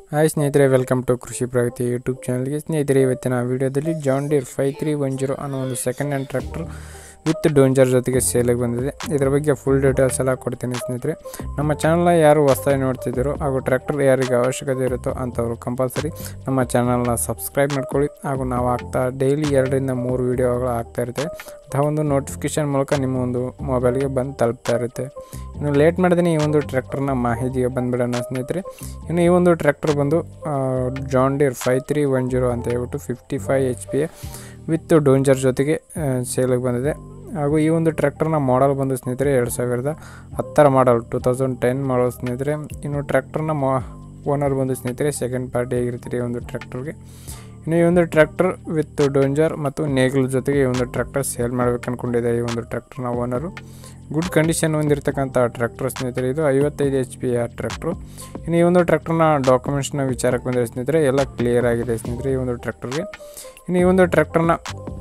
hi ಸ್ನೇಹಿತರೆ welcome to ಕೃಷಿ ಪ್ರಗತಿ YouTube ಚಾನಲ್ಗೆ ಸ್ನೇಹಿತರೆ ಇವತ್ತಿನ ವಿಡಿಯೋದಲ್ಲಿ John Deere five three one zero ಅನ್ನೋ ಒಂದು second hand tractor with dozer ಜೊತೆಗೆ ಸೇಲಿಗೆ ಬಂದಿದೆ ಇದರ ಬಗ್ಗೆ ಫುಲ್ ಡೀಟೇಲ್ಸ್ ಎಲ್ಲ ಕೊಡ್ತೀನಿ ಸ್ನೇಹಿತರೆ ನಮ್ಮ ಚಾನಲ್ನ ಯಾರು ಹೊಸದಾಗಿ ನೋಡ್ತಿದ್ದೀರೋ ಹಾಗೂ ಟ್ರ್ಯಾಕ್ಟರ್ ಯಾರಿಗೆ ಅವಶ್ಯಕತೆ ಇರುತ್ತೋ ಅಂಥವ್ರು ಕಂಪಲ್ಸರಿ ನಮ್ಮ ಚಾನಲ್ನ ಸಬ್ಸ್ಕ್ರೈಬ್ ಮಾಡ್ಕೊಳ್ಳಿ ಹಾಗೂ ನಾವು ಆಗ್ತಾ ಡೈಲಿ ಎರಡರಿಂದ ಮೂರು ವೀಡಿಯೋಗಳು ಆಗ್ತಾ ಇರುತ್ತೆ ಅಥವಾ ಒಂದು ನೋಟಿಫಿಕೇಷನ್ ಮೂಲಕ ನಿಮ್ಮ ಒಂದು ಮೊಬೈಲ್ಗೆ ಬಂದು ತಲುಪ್ತಾ ಇರುತ್ತೆ ಇನ್ನು ಲೇಟ್ ಮಾಡಿದ್ರೆ ಈ ಒಂದು ಟ್ರ್ಯಾಕ್ಟರ್ನ ಮಾಹಿತಿಗೆ ಬಂದುಬಿಡೋಣ ಸ್ನೇಹಿತರೆ ಇನ್ನು ಈ ಒಂದು ಟ್ರ್ಯಾಕ್ಟರ್ ಬಂದು John Deere five three one zero ಅಂತ ಹೇಳ್ಬಿಟ್ಟು fifty five H P with dozer ಜೊತೆಗೆ ಸೇಲಿಗೆ ಬಂದಿದೆ ಹಾಗೂ ಈ ಒಂದು ಟ್ರ್ಯಾಕ್ಟರ್ನ ಮಾಡಲ್ ಬಂದು ಸ್ನೇಹಿತರೆ ಎರಡು ಸಾವಿರದ ಹತ್ತರ model two thousand ten model ಸ್ನೇಹಿತರೆ ಇನ್ನು ಟ್ರ್ಯಾಕ್ಟರ್ನ ಮಾ ಓನರ್ ಬಂದು ಸ್ನೇಹಿತರೆ ಸೆಕೆಂಡ್ ಪಾರ್ಟಿ ಆಗಿರ್ತೀರಿ ಈ ಒಂದು ಟ್ರ್ಯಾಕ್ಟರ್ಗೆ ಇನ್ನು ಈ ಒಂದು ಟ್ರ್ಯಾಕ್ಟರ್ ವಿತ್ ಡೋಂಜರ್ ಮತ್ತು ನೇಗ್ಲ ಜೊತೆಗೆ ಈ ಒಂದು ಟ್ರ್ಯಾಕ್ಟರ್ ಸೇಲ್ ಮಾಡ್ಬೇಕು ಅಂದ್ಕೊಂಡಿದೆ ಈ ಒಂದು ಟ್ರ್ಯಾಕ್ಟರ್ನ ಓನರು ಗುಡ್ ಕಂಡೀಷನ್ ಹೊಂದಿರತಕ್ಕಂಥ ಟ್ರ್ಯಾಕ್ಟರ್ ಸ್ನೇಹಿತರೆ ಇದು ಐವತ್ತೈದು ಎಚ್ ಪಿ ಆ ಟ್ರ್ಯಾಕ್ಟ್ರು ಇನ್ನು ಈ ಒಂದು ಟ್ರ್ಯಾಕ್ಟರ್ನ ಡಾಕ್ಯುಮೆಂಟ್ಸ್ನ ವಿಚಾರಕ್ಕೆ ಬಂದರೆ ಸ್ನೇಹಿತರೆ ಎಲ್ಲ ಕ್ಲಿಯರ್ ಆಗಿದೆ ಸ್ನೇಹಿತರೆ ಈ ಒಂದು ಟ್ರ್ಯಾಕ್ಟರ್ಗೆ ಇನ್ನು ಈ ಒಂದು ಟ್ರ್ಯಾಕ್ಟರ್ನ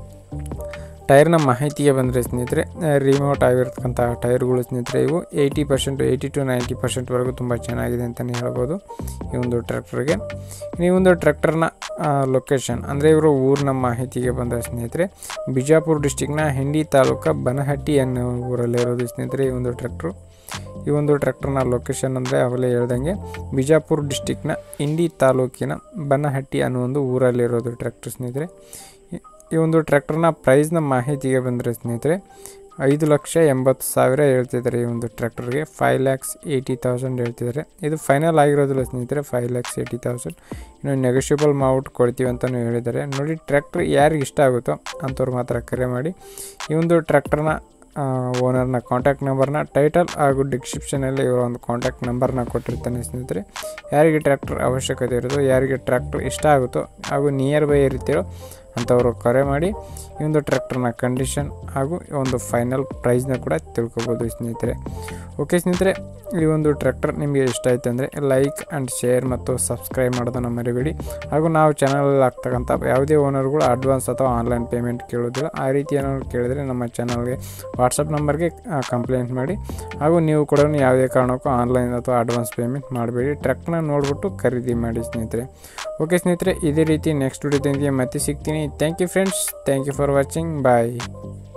ಟೈರ್ನ ಮಾಹಿತಿಗೆ ಬಂದರೆ ಸ್ನೇಹಿತರೆ ರಿಮೋಟ್ ಆಗಿರ್ತಕ್ಕಂಥ ಟೈರ್ಗಳು ಸ್ನೇಹಿತರೆ ಇವು eighty percent eighty to ninety ಪರ್ಸೆಂಟ್ವರೆಗೂ ತುಂಬ ಚೆನ್ನಾಗಿದೆ ಅಂತಲೇ ಹೇಳ್ಬೋದು ಈ ಒಂದು ಟ್ರ್ಯಾಕ್ಟರ್ಗೆ ಈ ಒಂದು ಟ್ರ್ಯಾಕ್ಟರ್ನ ಲೊಕೇಶನ್ ಅಂದರೆ ಇವರು ಊರಿನ ಮಾಹಿತಿಗೆ ಬಂದ ಸ್ನೇಹಿತರೆ ಬಿಜಾಪುರ ಡಿಸ್ಟಿಕ್ನ ಹಿಂಡಿ ತಾಲೂಕು ಬನಹಟ್ಟಿ ಅನ್ನೋ ಊರಲ್ಲಿ ಇರೋದು ಸ್ನೇಹಿತರೆ ಈ ಒಂದು ಟ್ರ್ಯಾಕ್ಟ್ರು ಈ ಒಂದು ಟ್ರ್ಯಾಕ್ಟರ್ನ ಲೊಕೇಶನ್ ಅಂದರೆ ಅವಲೇ ಹೇಳ್ದಂಗೆ ಬಿಜಾಪುರ ಡಿಸ್ಟಿಕ್ನ ಇಂಡಿ ತಾಲೂಕಿನ ಬನಹಟ್ಟಿ ಅನ್ನೋ ಒಂದು ಊರಲ್ಲಿರೋದು ಟ್ರ್ಯಾಕ್ಟರ್ ಸ್ನೇಹಿತರೆ ಈ ಒಂದು ಟ್ರ್ಯಾಕ್ಟರ್ನ ಪ್ರೈಸ್ನ ಮಾಹಿತಿಗೆ ಬಂದರೆ ಸ್ನೇಹಿತರೆ ಐದು ಲಕ್ಷ ಎಂಬತ್ತು ಸಾವಿರ ಹೇಳ್ತಿದ್ದಾರೆ ಈ ಒಂದು ಟ್ರ್ಯಾಕ್ಟರ್ಗೆ ಫೈವ್ ಲ್ಯಾಕ್ಸ್ ಏಯ್ಟಿ ತೌಸಂಡ್ ಹೇಳ್ತಿದ್ದಾರೆ ಇದು ಫೈನಲ್ ಆಗಿರೋದಿಲ್ಲ ಸ್ನೇಹಿತರೆ ಫೈವ್ ಲ್ಯಾಕ್ಸ್ ಏಯ್ಟಿ ತೌಸಂಡ್ ಇನ್ನು ನೆಗೋಷಿಯಬಲ್ ಮಾಡ್ಬಿಟ್ಟು ಕೊಡ್ತೀವಿ ಅಂತಲೂ ಹೇಳಿದ್ದಾರೆ ನೋಡಿ ಟ್ರ್ಯಾಕ್ಟರ್ ಯಾರಿಗೆ ಇಷ್ಟ ಆಗುತ್ತೋ ಅಂಥವ್ರು ಮಾತ್ರ ಕರೆ ಮಾಡಿ ಈ ಒಂದು ಟ್ರ್ಯಾಕ್ಟರ್ನ ಓನರ್ನ ಕಾಂಟ್ಯಾಕ್ಟ್ ನಂಬರ್ನ ಟೈಟಲ್ ಹಾಗೂ ಡಿಸ್ಕ್ರಿಪ್ಷನಲ್ಲಿ ಇವರ ಒಂದು ಕಾಂಟ್ಯಾಕ್ಟ್ ನಂಬರ್ನ ಕೊಟ್ಟಿರ್ತಾನೆ ಸ್ನೇಹಿತರೆ ಯಾರಿಗೆ ಟ್ರ್ಯಾಕ್ಟರ್ ಅವಶ್ಯಕತೆ ಇರುತ್ತೋ ಯಾರಿಗೆ ಟ್ರ್ಯಾಕ್ಟರ್ ಇಷ್ಟ ಆಗುತ್ತೋ ಹಾಗೂ ನಿಯರ್ ಬೈ ಇರ್ತೀರೋ ಅಂಥವರು ಕರೆ ಮಾಡಿ ಈ ಒಂದು ಟ್ರ್ಯಾಕ್ಟರ್ನ ಕಂಡೀಷನ್ ಹಾಗೂ ಒಂದು ಫೈನಲ್ ಪ್ರೈಸ್ನ ಕೂಡ ತಿಳ್ಕೊಬೋದು ಸ್ನೇಹಿತರೆ ಓಕೆ ಸ್ನೇಹಿತರೆ ಈ ಒಂದು ಟ್ರ್ಯಾಕ್ಟರ್ ನಿಮಗೆ ಇಷ್ಟ ಆಯ್ತು ಅಂದರೆ ಲೈಕ್ ಆ್ಯಂಡ್ ಶೇರ್ ಮತ್ತು ಸಬ್ಸ್ಕ್ರೈಬ್ ಮಾಡೋದನ್ನು ಮರಿಬೇಡಿ ಹಾಗೂ ನಾವು ಚಾನಲಲ್ಲಿ ಆಗ್ತಕ್ಕಂಥ ಯಾವುದೇ ಓನರ್ಗಳು ಅಡ್ವಾನ್ಸ್ ಅಥವಾ ಆನ್ಲೈನ್ ಪೇಮೆಂಟ್ ಕೇಳೋದಿಲ್ಲ ಆ ರೀತಿ ಏನಾದ್ರು ಕೇಳಿದರೆ ನಮ್ಮ ಚಾನಲ್ಗೆ ವಾಟ್ಸಪ್ ನಂಬರ್ಗೆ ಕಂಪ್ಲೇಂಟ್ ಮಾಡಿ ಹಾಗೂ ನೀವು ಕೂಡ ಯಾವುದೇ ಕಾರಣಕ್ಕೂ ಆನ್ಲೈನ್ ಅಥವಾ ಅಡ್ವಾನ್ಸ್ ಪೇಮೆಂಟ್ ಮಾಡಬೇಡಿ ಟ್ರ್ಯಾಕ್ಟರ್ನ ನೋಡಿಬಿಟ್ಟು ಖರೀದಿ ಮಾಡಿ ಸ್ನೇಹಿತರೆ ಓಕೆ ಸ್ನೇಹಿತರೆ ಇದೇ ರೀತಿ ನೆಕ್ಸ್ಟ್ ವಿಡಿಯೋದೊಂದಿಗೆ ಮತ್ತೆ ಸಿಗ್ತೀನಿ thank you friends thank you for watching bye